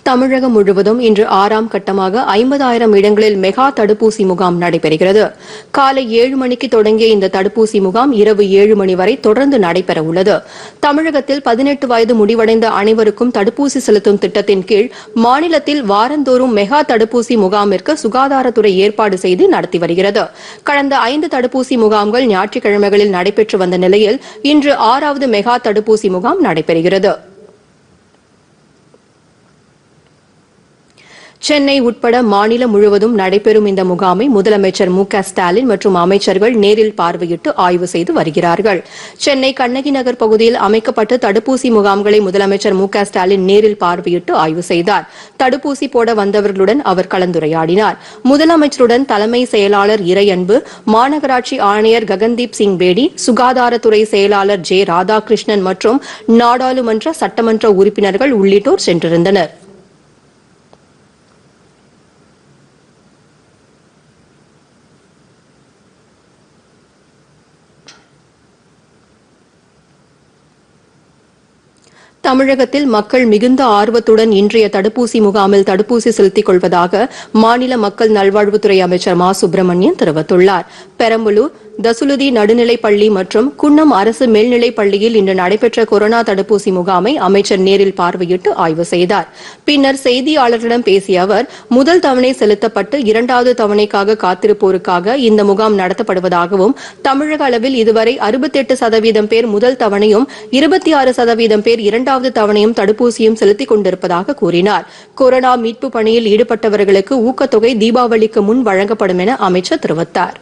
தமிழகம் முழுவதும் இன்று ஆறாம் கட்டமாக ஐம்பதாயிரம் இடங்களில் மெகா தடுப்பூசி முகாம் நடைபெறுகிறது காலை ஏழு மணிக்கு தொடங்கிய இந்த தடுப்பூசி முகாம் இரவு ஏழு மணி வரை தொடர்ந்து நடைபெற உள்ளது தமிழகத்தில் பதினெட்டு வயது முடிவடைந்த அனைவருக்கும் தடுப்பூசி செலுத்தும் திட்டத்தின் கீழ் மாநிலத்தில் வாரந்தோறும் மெகா தடுப்பூசி முகாமிற்கு சுகாதாரத்துறை ஏற்பாடு செய்து நடத்தி வருகிறது கடந்த ஐந்து தடுப்பூசி முகாம்கள் ஞாயிற்றுக்கிழமைகளில் நடைபெற்று வந்த நிலையில் இன்று ஆறாவது மெகா தடுப்பூசி முகாம் நடைபெறுகிறது சென்னை உட்பட மாநிலம் முழுவதும் நடைபெறும் இந்த முகாமை முதலமைச்சர் மு க ஸ்டாலின் மற்றும் அமைச்சர்கள் நேரில் பார்வையிட்டு ஆய்வு செய்து வருகிறார்கள் சென்னை கண்ணகி நகர் பகுதியில் அமைக்கப்பட்ட தடுப்பூசி முகாம்களை முதலமைச்சர் மு க ஸ்டாலின் நேரில் பார்வையிட்டு ஆய்வு செய்தார் தடுப்பூசி போட வந்தவர்களுடன் அவர் கலந்துரையாடினார் முதலமைச்சருடன் தலைமை செயலாளர் இறையன்பு மாநகராட்சி ஆணையர் ககன்தீப் சிங் பேடி சுகாதாரத்துறை செயலாளர் ஜே ராதாகிருஷ்ணன் மற்றும் நாடாளுமன்ற சட்டமன்ற உறுப்பினர்கள் உள்ளிட்டோர் சென்றிருந்தனா் தமிழகத்தில் மக்கள் மிகுந்த ஆர்வத்துடன் இன்றைய தடுப்பூசி முகாமில் தடுப்பூசி செலுத்திக் கொள்வதாக மாநில மக்கள் நல்வாழ்வுத்துறை அமைச்சர் மா சுப்பிரமணியன் தெரிவித்துள்ளார் பெரம்பலூர் தசுலுதி நடுநிலைப் பள்ளி மற்றும் குன்னம் அரசு மேல்நிலைப் பள்ளியில் இன்று நடைபெற்ற கொரோனா தடுப்பூசி முகாமை அமைச்சர் நேரில் பார்வையிட்டு ஆய்வு செய்தார் பின்னர் செய்தியாளர்களிடம் பேசிய அவர் முதல் தவணை செலுத்தப்பட்டு இரண்டாவது தவணைக்காக காத்திருப்போருக்காக இந்த முகாம் நடத்தப்படுவதாகவும் தமிழக அளவில் இதுவரை அறுபத்தெட்டு சதவீதம் பேர் முதல் தவணையும் இருபத்தி ஆறு சதவீதம் பேர் இரண்டாவது தவணையும் தடுப்பூசியும் செலுத்திக் கொண்டிருப்பதாக கூறினார் கொரோனா மீட்பு பணியில் ஈடுபட்டவர்களுக்கு ஊக்கத்தொகை தீபாவளிக்கு முன் வழங்கப்படும் என அமைச்சர் தெரிவித்தார்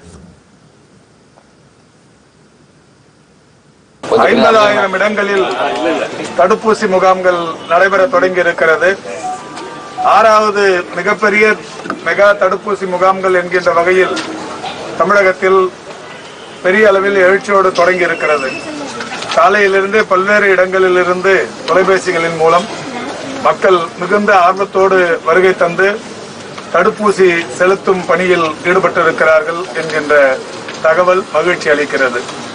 ஐம்பதாயிரம் இடங்களில் தடுப்பூசி முகாம்கள் நடைபெற தொடங்கி இருக்கிறது ஆறாவது மிகப்பெரிய மெகா தடுப்பூசி முகாம்கள் என்கின்ற வகையில் தமிழகத்தில் பெரிய அளவில் எழுச்சியோடு தொடங்கி இருக்கிறது காலையிலிருந்தே பல்வேறு இடங்களிலிருந்து தொலைபேசிகளின் மூலம் மக்கள் மிகுந்த ஆர்வத்தோடு வருகை தந்து தடுப்பூசி செலுத்தும் பணியில் ஈடுபட்டிருக்கிறார்கள் என்கின்ற தகவல் மகிழ்ச்சி அளிக்கிறது